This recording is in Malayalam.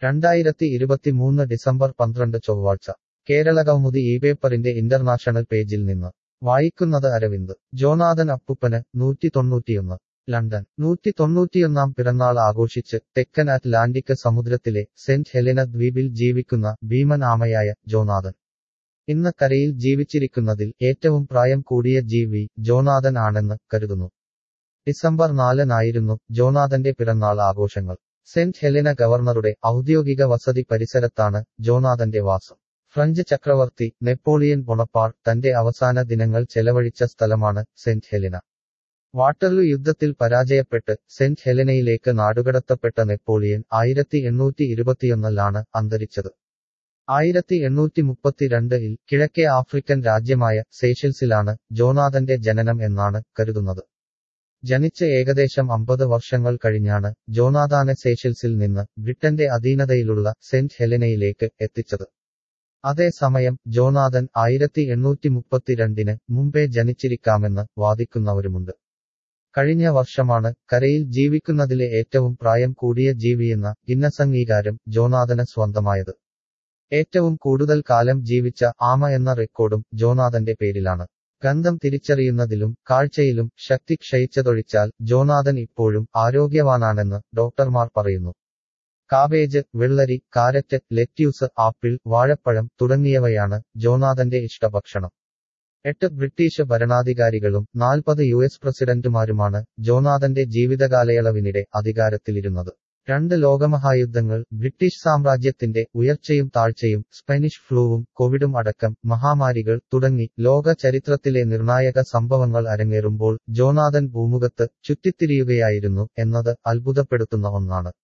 രണ്ടായിരത്തി ഇരുപത്തിമൂന്ന് ഡിസംബർ പന്ത്രണ്ട് ചൊവ്വാഴ്ച കേരളകൗമുദി ഈ പേപ്പറിന്റെ ഇന്റർനാഷണൽ പേജിൽ നിന്ന് വായിക്കുന്നത് അരവിന്ദ് ജോനാഥൻ അപ്പുപ്പന് നൂറ്റി തൊണ്ണൂറ്റിയൊന്ന് ലണ്ടൻ നൂറ്റി തൊണ്ണൂറ്റിയൊന്നാം പിറന്നാൾ ആഘോഷിച്ച് തെക്കൻ അറ്റ്ലാന്റിക് സമുദ്രത്തിലെ സെന്റ് ഹെലന ദ്വീപിൽ ജീവിക്കുന്ന ഭീമൻ ആമയായ ജോനാഥൻ ഇന്ന് കരയിൽ ജീവിച്ചിരിക്കുന്നതിൽ ഏറ്റവും പ്രായം കൂടിയ ജീവി ജോനാഥൻ ആണെന്ന് കരുതുന്നു ഡിസംബർ നാലിനായിരുന്നു ജോനാഥന്റെ പിറന്നാൾ ആഘോഷങ്ങൾ സെന്റ് ഹെലന ഗവർണറുടെ ഔദ്യോഗിക വസതി പരിസരത്താണ് ജോനാഥന്റെ വാസം ഫ്രഞ്ച് ചക്രവർത്തി നെപ്പോളിയൻ ബൊണപ്പാർ തന്റെ അവസാന ദിനങ്ങൾ ചെലവഴിച്ച സ്ഥലമാണ് സെന്റ് ഹെലന വാട്ടർലു യുദ്ധത്തിൽ പരാജയപ്പെട്ട് സെന്റ് ഹെലനയിലേക്ക് നാടുകടത്തപ്പെട്ട നെപ്പോളിയൻ ആയിരത്തി എണ്ണൂറ്റി ഇരുപത്തിയൊന്നിലാണ് അന്തരിച്ചത് ആയിരത്തി എണ്ണൂറ്റി മുപ്പത്തിരണ്ടിൽ കിഴക്കേ ആഫ്രിക്കൻ രാജ്യമായ സേഷ്യൽസിലാണ് ജോനാഥന്റെ ജനനം എന്നാണ് കരുതുന്നത് ജനിച്ച് ഏകദേശം അമ്പത് വർഷങ്ങൾ കഴിഞ്ഞാണ് ജോനാഥാനെ സേഷ്യൽസിൽ നിന്ന് ബ്രിട്ടന്റെ അധീനതയിലുള്ള സെന്റ് ഹെലനയിലേക്ക് എത്തിച്ചത് അതേസമയം ജോനാഥൻ ആയിരത്തി എണ്ണൂറ്റി മുപ്പത്തിരണ്ടിന് മുമ്പേ ജനിച്ചിരിക്കാമെന്ന് വാദിക്കുന്നവരുമുണ്ട് കഴിഞ്ഞ വർഷമാണ് കരയിൽ ജീവിക്കുന്നതിലെ ഏറ്റവും പ്രായം കൂടിയ ജീവിയെന്ന ഗിന്നസ് അംഗീകാരം ജോനാഥന് സ്വന്തമായത് ഏറ്റവും കൂടുതൽ കാലം ജീവിച്ച ആമ എന്ന റെക്കോർഡും ജോനാഥന്റെ പേരിലാണ് ഗന്ധം തിരിച്ചറിയുന്നതിലും കാഴ്ചയിലും ശക്തി ക്ഷയിച്ചതൊഴിച്ചാൽ ജോനാഥൻ ഇപ്പോഴും ആരോഗ്യവാനാണെന്ന് ഡോക്ടർമാർ പറയുന്നു കാബേജ് വെള്ളരി കാരറ്റ് ലെറ്റ്യൂസ് ആപ്പിൾ വാഴപ്പഴം തുടങ്ങിയവയാണ് ജോനാഥന്റെ ഇഷ്ടഭക്ഷണം എട്ട് ബ്രിട്ടീഷ് ഭരണാധികാരികളും നാൽപ്പത് യു എസ് പ്രസിഡന്റുമാരുമാണ് ജോനാഥന്റെ ജീവിതകാലയളവിനിടെ അധികാരത്തിലിരുന്നത് രണ്ട് ലോകമഹായുദ്ധങ്ങൾ ബ്രിട്ടീഷ് സാമ്രാജ്യത്തിന്റെ ഉയർച്ചയും താഴ്ചയും സ്പാനിഷ് ഫ്ലൂവും കോവിഡും അടക്കം മഹാമാരികൾ തുടങ്ങി ലോക ചരിത്രത്തിലെ നിർണായക സംഭവങ്ങൾ അരങ്ങേറുമ്പോൾ ജോനാഥൻ ഭൂമുഖത്ത് ചുറ്റിത്തിരിയുകയായിരുന്നു എന്നത് അത്ഭുതപ്പെടുത്തുന്ന ഒന്നാണ്